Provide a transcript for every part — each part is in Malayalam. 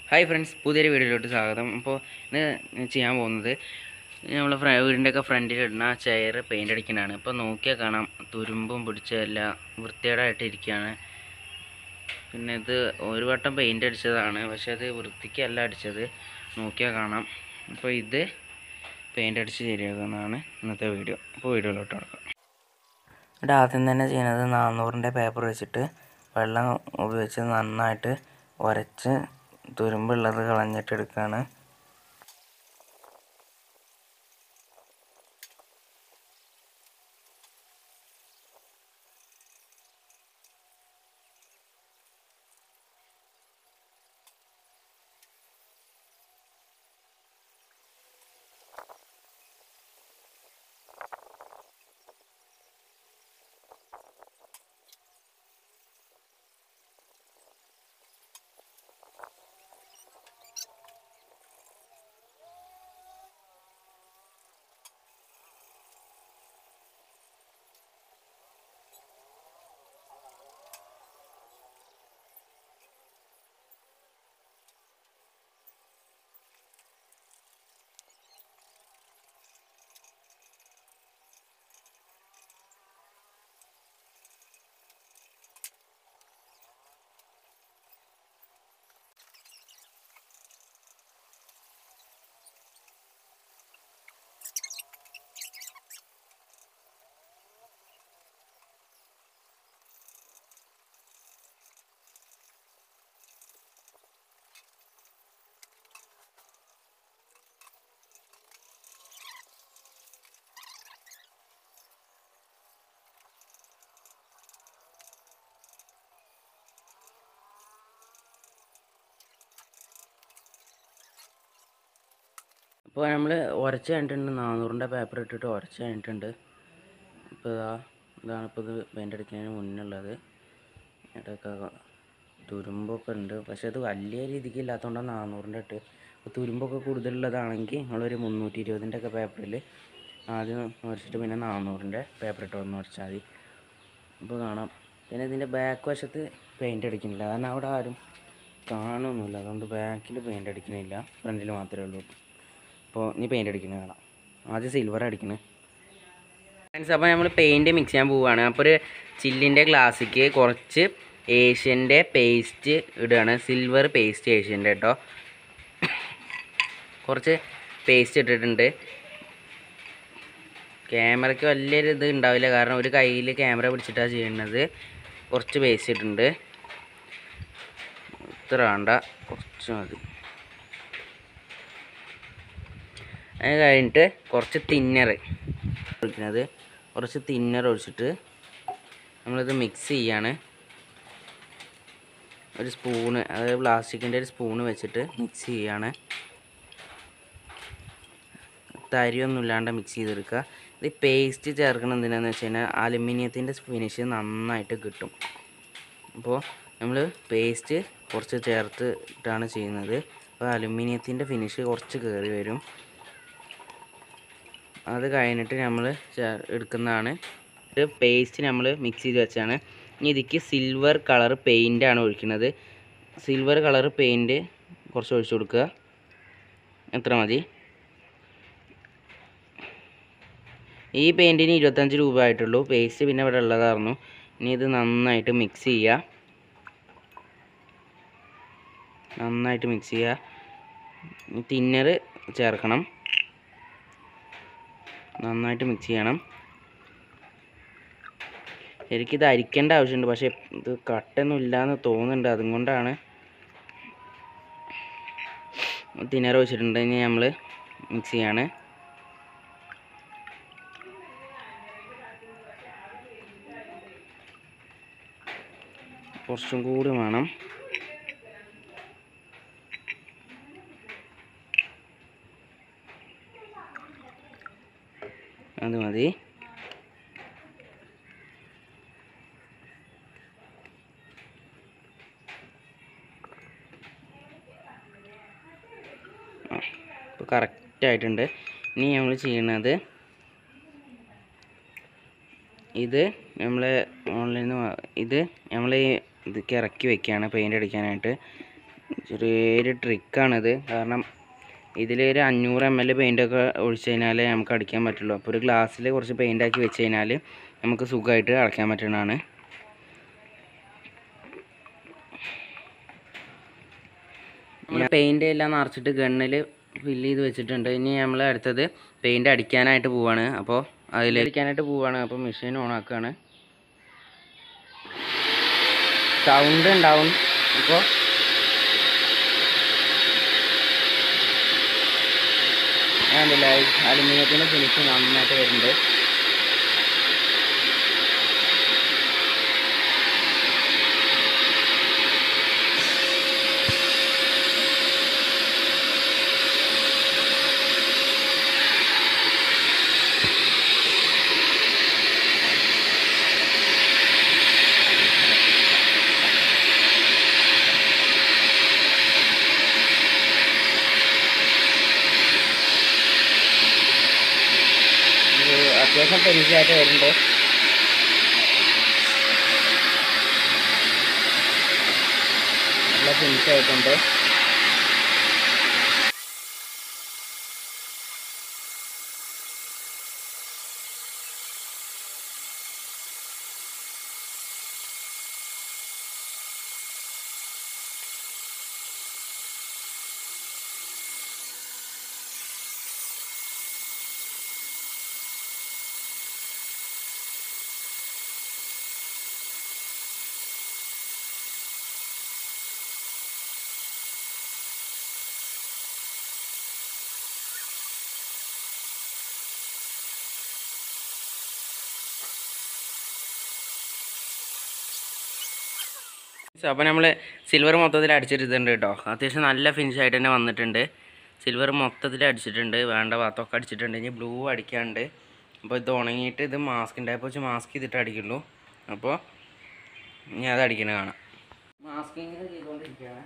ഹായ് ഫ്രണ്ട്സ് പുതിയൊരു വീഡിയോയിലോട്ട് സ്വാഗതം അപ്പോൾ ഇന്ന് ചെയ്യാൻ പോകുന്നത് നമ്മളെ ഫ്ര വീടിൻ്റെയൊക്കെ ഫ്രണ്ടിലിടുന്ന ചെയർ പെയിൻ്റ് അടിക്കുന്നതാണ് ഇപ്പോൾ നോക്കിയാൽ കാണാം തുരുമ്പും പിടിച്ചതെല്ലാം വൃത്തികേടായിട്ട് ഇരിക്കുകയാണ് പിന്നെ ഇത് ഒരു വട്ടം പെയിൻ്റ് അടിച്ചതാണ് പക്ഷേ അത് വൃത്തിക്കല്ല അടിച്ചത് നോക്കിയാൽ കാണാം അപ്പോൾ ഇത് പെയിൻ്റ് അടിച്ച് ശരിയാക്കുന്നതാണ് ഇന്നത്തെ വീഡിയോ അപ്പോൾ വീഡിയോയിലോട്ട് കിടക്കാം ഇവിടെ ആദ്യം തന്നെ ചെയ്യുന്നത് നാന്നൂറിൻ്റെ പേപ്പർ വെച്ചിട്ട് വെള്ളം ഉപയോഗിച്ച് നന്നായിട്ട് ഉരച്ച് തുരുമ്പുള്ളത് കളഞ്ഞിട്ട് എടുക്കുകയാണ് അപ്പോൾ നമ്മൾ ഉരച്ച് കഴിഞ്ഞിട്ടുണ്ട് നാനൂറിൻ്റെ പേപ്പർ ഇട്ടിട്ട് ഉരച്ച് കഴിഞ്ഞിട്ടുണ്ട് ഇപ്പോൾ ഇതാ ഇതാണ് ഇപ്പോൾ ഇത് പെയിൻ്റ് അടിക്കുന്നതിന് മുന്നുള്ളത് ഇടയ്ക്ക് തുരുമ്പൊക്കെ ഉണ്ട് പക്ഷേ അത് വലിയ രീതിക്ക് ഇല്ലാത്തതുകൊണ്ടാണ് നാനൂറിൻ്റെ ഇട്ട് അപ്പോൾ തുരുമ്പൊക്കെ കൂടുതലുള്ളതാണെങ്കിൽ നമ്മളൊരു മുന്നൂറ്റി ഇരുപതിൻ്റെ ഒക്കെ പേപ്പറിൽ ആദ്യം ഉരച്ചിട്ട് പിന്നെ നാനൂറിൻ്റെ പേപ്പർ ഇട്ട് വന്ന് ഉരച്ചാൽ മതി അപ്പോൾ കാണാം പിന്നെ ഇതിൻ്റെ ബാക്ക് വശത്ത് പെയിൻ്റ് അടിക്കുന്നില്ല കാരണം അവിടെ ആരും കാണുന്നില്ല അതുകൊണ്ട് ബാക്കിൽ പെയിൻ്റ് അടിക്കുന്നില്ല ഫ്രണ്ടിൽ മാത്രമേ ഉള്ളൂ അപ്പോൾ ഇനി പെയിൻ്റ് അടിക്കുന്നത് കാണാം ആദ്യം സിൽവർ അടിക്കുന്നത് ഫ്രണ്ട്സ് അപ്പോൾ നമ്മൾ പെയിൻറ്റ് മിക്സ് ചെയ്യാൻ പോവുകയാണ് അപ്പോൾ ഒരു ചില്ലിൻ്റെ ഗ്ലാസ്സിക്ക് കുറച്ച് ഏഷ്യൻ്റെ പേസ്റ്റ് ഇടുകയാണ് സിൽവർ പേസ്റ്റ് ഏഷ്യൻ്റെ കേട്ടോ കുറച്ച് പേസ്റ്റ് ഇട്ടിട്ടുണ്ട് ക്യാമറയ്ക്ക് വലിയൊരു ഇത് ഉണ്ടാവില്ല കാരണം ഒരു കയ്യിൽ ക്യാമറ പിടിച്ചിട്ടാണ് ചെയ്യുന്നത് കുറച്ച് പേസ്റ്റ് ഇട്ടിട്ടുണ്ട് ഇത്ര വേണ്ട കുറച്ച് മതി അത് കഴിഞ്ഞിട്ട് കുറച്ച് തിന്നർ ഒഴിക്കുന്നത് കുറച്ച് തിന്നർ ഒഴിച്ചിട്ട് നമ്മളിത് മിക്സ് ചെയ്യാണ് ഒരു സ്പൂണ് അതായത് പ്ലാസ്റ്റിക്കിൻ്റെ ഒരു സ്പൂണ് വെച്ചിട്ട് മിക്സ് ചെയ്യാണ് തരിയൊന്നും ഇല്ലാണ്ട് മിക്സ് ചെയ്തെടുക്കുക ഇത് പേസ്റ്റ് ചേർക്കണം എന്തിനാന്ന് വെച്ച് കഴിഞ്ഞാൽ അലുമിനിയത്തിൻ്റെ ഫിനിഷ് നന്നായിട്ട് കിട്ടും അപ്പോൾ നമ്മൾ പേസ്റ്റ് കുറച്ച് ചേർത്തിട്ടാണ് ചെയ്യുന്നത് അപ്പോൾ അലുമിനിയത്തിൻ്റെ ഫിനിഷ് കുറച്ച് കയറി വരും അത് കഴിഞ്ഞിട്ട് നമ്മൾ എടുക്കുന്നതാണ് ഇത് പേസ്റ്റ് നമ്മൾ മിക്സ് ചെയ്ത് വെച്ചാണ് ഇനി ഇതിക്ക് സിൽവർ കളർ പെയിൻ്റാണ് ഒഴിക്കുന്നത് സിൽവർ കളർ പെയിൻറ്റ് കുറച്ച് ഒഴിച്ചു കൊടുക്കുക എത്ര മതി ഈ പെയിൻറ്റിന് ഇരുപത്തഞ്ച് രൂപ ആയിട്ടുള്ളൂ പേസ്റ്റ് പിന്നെ ഇവിടെ ഉള്ളതായിരുന്നു ഇനി ഇത് നന്നായിട്ട് മിക്സ് ചെയ്യുക നന്നായിട്ട് മിക്സ് ചെയ്യുക തിന്നർ ചേർക്കണം നന്നായിട്ട് മിക്സ് ചെയ്യണം ശരിക്കിത് അരിക്കേണ്ട ആവശ്യമുണ്ട് പക്ഷേ ഇത് കട്ടൊന്നും ഇല്ലയെന്ന് തോന്നുന്നുണ്ട് അതുകൊണ്ടാണ് തിന്നർ വെച്ചിട്ടുണ്ട് ഇനി നമ്മൾ മിക്സ് ചെയ്യാണ് കുറച്ചും കൂടി വേണം അത് മതി ഇപ്പോൾ കറക്റ്റായിട്ടുണ്ട് ഇനി നമ്മൾ ചെയ്യണത് ഇത് നമ്മൾ ഓൺലൈനിൽ നിന്ന് ഇത് നമ്മൾ ഇതിലേക്ക് ഇറക്കി വെക്കുകയാണ് പെയിൻ്റ് അടിക്കാനായിട്ട് ചെറിയൊരു ട്രിക്കാണിത് കാരണം ഇതിലൊരു അഞ്ഞൂറ് എം എൽ പെയിൻ്റൊക്കെ ഒഴിച്ച് കഴിഞ്ഞാലേ നമുക്ക് അടിക്കാൻ പറ്റുള്ളൂ അപ്പോൾ ഒരു ഗ്ലാസ്സിൽ കുറച്ച് പെയിൻ്റ് ആക്കി വെച്ച് കഴിഞ്ഞാൽ നമുക്ക് സുഖമായിട്ട് അടയ്ക്കാൻ പറ്റുന്നതാണ് നമ്മൾ പെയിൻ്റ് എല്ലാം നിറച്ചിട്ട് ഗണ്ണിൽ ഫില്ല് ചെയ്ത് വെച്ചിട്ടുണ്ട് ഇനി നമ്മൾ അടുത്തത് പെയിൻ്റ് അടിക്കാനായിട്ട് പോവാണ് അപ്പോൾ അതിൽ അടിക്കാനായിട്ട് പോവാണ് അപ്പോൾ മെഷീൻ ഓൺ ആക്കുകയാണ് സൗണ്ട് ഉണ്ടാവും അപ്പോൾ കണ്ടില്ല അലുമിനിയത്തിൻ്റെ ഫിനിഷ് നന്നായിട്ട് വരുന്നുണ്ട് ഇത് അത്യാവശ്യം ഫിനിഷായിട്ട് വരുന്നുണ്ട് നല്ല ഫിനിഷ് ആയിട്ടുണ്ട് അപ്പോൾ നമ്മൾ സിൽവർ മൊത്തത്തിൽ അടിച്ചിട്ടുണ്ട് കേട്ടോ അത്യാവശ്യം നല്ല ഫിനിഷ് ആയിട്ട് തന്നെ വന്നിട്ടുണ്ട് സിൽവർ മൊത്തത്തിൽ അടിച്ചിട്ടുണ്ട് വേണ്ട ഭാഗത്തൊക്കെ അടിച്ചിട്ടുണ്ട് ഇനി ബ്ലൂ അടിക്കാണ്ട് അപ്പോൾ ഇത് ഉണങ്ങിയിട്ട് ഇത് മാസ്ക് ഉണ്ടായപ്പോൾ വെച്ച് മാസ്ക് ചെയ്തിട്ട് അടിക്കുള്ളൂ അപ്പോൾ ഇനി അത് അടിക്കണ കാണാം മാസ്കിങ് ചെയ്തുകൊണ്ടിരിക്കുകയാണ്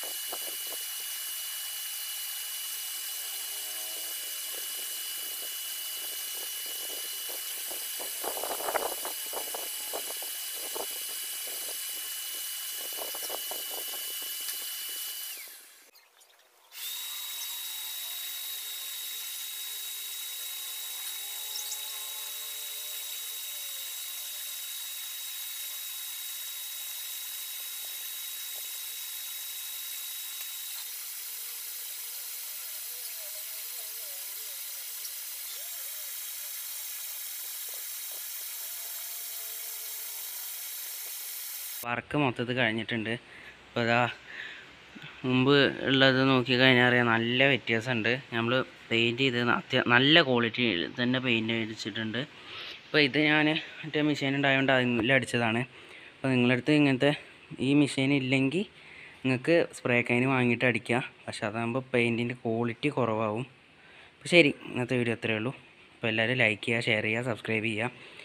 വർക്ക് മൊത്തത്തിൽ കഴിഞ്ഞിട്ടുണ്ട് അപ്പോൾ ഇതാ മുമ്പ് ഉള്ളത് നോക്കി കഴിഞ്ഞാൽ അറിയാം നല്ല വ്യത്യാസമുണ്ട് നമ്മൾ പെയിൻറ്റ് ചെയ്ത് അത്യ നല്ല ക്വാളിറ്റി തന്നെ പെയിൻറ്റ് അടിച്ചിട്ടുണ്ട് അപ്പോൾ ഇത് ഞാൻ മറ്റേ മെഷീൻ ഉണ്ടായതുകൊണ്ട് അതിൽ അടിച്ചതാണ് അപ്പോൾ നിങ്ങളടുത്ത് ഇങ്ങനത്തെ ഈ മെഷീൻ ഇല്ലെങ്കിൽ നിങ്ങൾക്ക് സ്പ്രേ കൈന് വാങ്ങിയിട്ട് അടിക്കുക പക്ഷെ അതാകുമ്പോൾ പെയിൻറ്റിൻ്റെ ക്വാളിറ്റി കുറവാകും അപ്പോൾ ശരി ഇന്നത്തെ വീഡിയോ അത്രയേ ഉള്ളൂ അപ്പോൾ എല്ലാവരും ലൈക്ക് ചെയ്യുക ഷെയർ ചെയ്യുക സബ്സ്ക്രൈബ് ചെയ്യുക